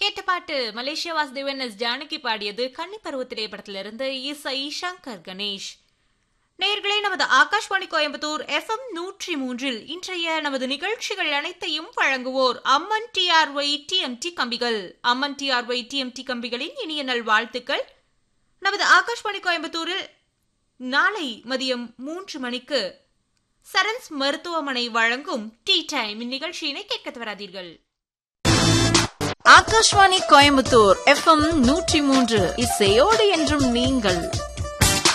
கேட்ட பாட்டு Malaysia Vasudevan S Janaki பாடியது கன்னி பருவ திரைப்படத்திலிருந்து இசை சங்கர் கணேஷ் நேர்களே நமது ஆகாஷ்வாணி கோயம்புத்தூர் எஃப்எம் நூற்றி மூன்றில் இன்றைய நமது நிகழ்ச்சிகள் அனைத்தையும் வழங்குவோர் அம்மன் டிஆர்ஒய் டிஎம்டி கம்பிகள் அம்மன் டிஆர்ஒய் டிஎம்டி கம்பிகளின் இனிய நல் வாழ்த்துக்கள் நமது ஆகாஷ்வாணி கோயம்புத்தூரில் நாளை மதியம் மூன்று மணிக்கு சரன்ஸ் மருத்துவமனை வழங்கும் டீ டைம் இந்நிகழ்ச்சியினை கேட்க தவறாதீர்கள் ஆகாஷ்வாணி கோயம்புத்தூர் எஃப்எம் நூற்றி மூன்று இசையோடு என்றும் நீங்கள்